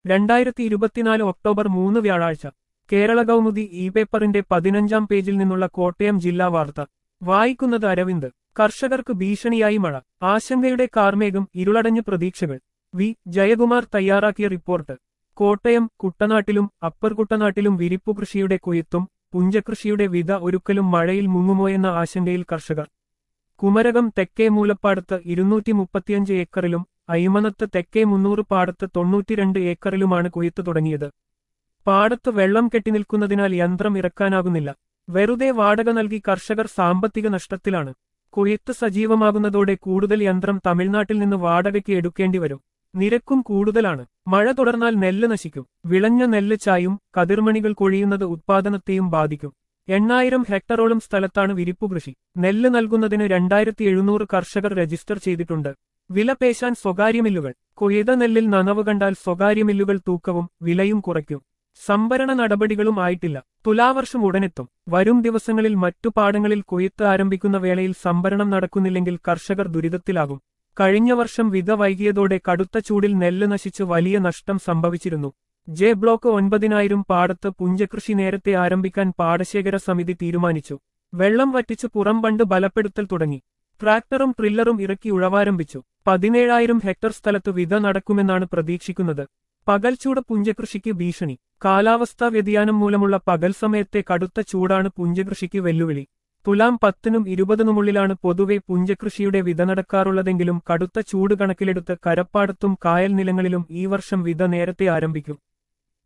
രണ്ടായിരത്തി ഇരുപത്തിനാല് ഒക്ടോബർ മൂന്ന് വ്യാഴാഴ്ച കേരള കൗമുദി ഇ പേപ്പറിന്റെ പതിനഞ്ചാം പേജിൽ നിന്നുള്ള കോട്ടയം ജില്ലാ വാർത്ത വായിക്കുന്നത് അരവിന്ദ് കർഷകർക്ക് ഭീഷണിയായി മഴ ആശങ്കയുടെ കാർമേഘം ഇരുളടഞ്ഞ് പ്രതീക്ഷകൾ വി ജയകുമാർ തയ്യാറാക്കിയ റിപ്പോർട്ട് കോട്ടയം കുട്ടനാട്ടിലും അപ്പർ കുട്ടനാട്ടിലും വിരിപ്പു കൃഷിയുടെ കൊയ്ത്തും പുഞ്ചകൃഷിയുടെ വിത ഒരുക്കലും മഴയിൽ മുങ്ങുമോയെന്ന ആശങ്കയിൽ കർഷകർ കുമരകം തെക്കേ മൂലപ്പാടത്ത് ഇരുന്നൂറ്റി മുപ്പത്തിയഞ്ച് ഏക്കറിലും അയ്മനത്ത് തെക്കേ മുന്നൂറ് പാടത്ത് തൊണ്ണൂറ്റിരണ്ട് ഏക്കറിലുമാണ് കൊയ്ത്ത് തുടങ്ങിയത് പാടത്ത് വെള്ളം കെട്ടിനിൽക്കുന്നതിനാൽ യന്ത്രം ഇറക്കാനാകുന്നില്ല വെറുതെ വാടക നൽകി കർഷകർ സാമ്പത്തിക നഷ്ടത്തിലാണ് കൊയ്ത്ത് സജീവമാകുന്നതോടെ കൂടുതൽ യന്ത്രം തമിഴ്നാട്ടിൽ നിന്ന് വാടകയ്ക്ക് എടുക്കേണ്ടി വരും നിരക്കും കൂടുതലാണ് മഴ തുടർന്നാൽ നെല്ല് നശിക്കും വിളഞ്ഞ നെല്ല് ചായും കതിർമണികൾ കൊഴിയുന്നത് ഉത്പാദനത്തെയും ബാധിക്കും എണ്ണായിരം ഹെക്ടറോളം സ്ഥലത്താണ് വിരിപ്പു കൃഷി നെല്ല് നൽകുന്നതിന് രണ്ടായിരത്തി എഴുന്നൂറ് കർഷകർ രജിസ്റ്റർ ചെയ്തിട്ടുണ്ട് വില പേശാൻ സ്വകാര്യ മില്ലുകൾ കൊയ്ത നെല്ലിൽ നനവ് കണ്ടാൽ സ്വകാര്യ മില്ലുകൾ തൂക്കവും വിലയും കുറയ്ക്കും സംഭരണ നടപടികളും ആയിട്ടില്ല തുലാവർഷം ഉടനെത്തും വരും ദിവസങ്ങളിൽ മറ്റു പാടങ്ങളിൽ കൊയ്ത്ത് ആരംഭിക്കുന്ന വേളയിൽ സംഭരണം നടക്കുന്നില്ലെങ്കിൽ കർഷകർ ദുരിതത്തിലാകും കഴിഞ്ഞ വർഷം വിത വൈകിയതോടെ കടുത്ത ചൂടിൽ നെല്ല് നശിച്ച് വലിയ നഷ്ടം സംഭവിച്ചിരുന്നു ജെ ബ്ലോക്ക് ഒൻപതിനായിരം പാടത്ത് പുഞ്ചകൃഷി നേരത്തെ ആരംഭിക്കാൻ പാടശേഖര സമിതി തീരുമാനിച്ചു വെള്ളം വറ്റിച്ച് പുറം ബണ്ട് ബലപ്പെടുത്തൽ തുടങ്ങി ട്രാക്ടറും ട്രില്ലറും ഇറക്കി ഉഴവാരംഭിച്ചു പതിനേഴായിരം ഹെക്ടർ സ്ഥലത്ത് വിത നടക്കുമെന്നാണ് പ്രതീക്ഷിക്കുന്നത് പകൽച്ചൂട് പുഞ്ചകൃഷിക്ക് ഭീഷണി കാലാവസ്ഥാ വ്യതിയാനം മൂലമുള്ള പകൽ സമയത്തെ കടുത്ത ചൂടാണ് പുഞ്ചകൃഷിക്ക് വെല്ലുവിളി തുലാം പത്തിനും ഇരുപതിനുമുള്ളിലാണ് പൊതുവെ പുഞ്ചകൃഷിയുടെ വിത നടക്കാറുള്ളതെങ്കിലും കടുത്ത ചൂട് കണക്കിലെടുത്ത് കരപ്പാടത്തും കായൽ നിലങ്ങളിലും ഈ വർഷം വിത നേരത്തെ ആരംഭിക്കും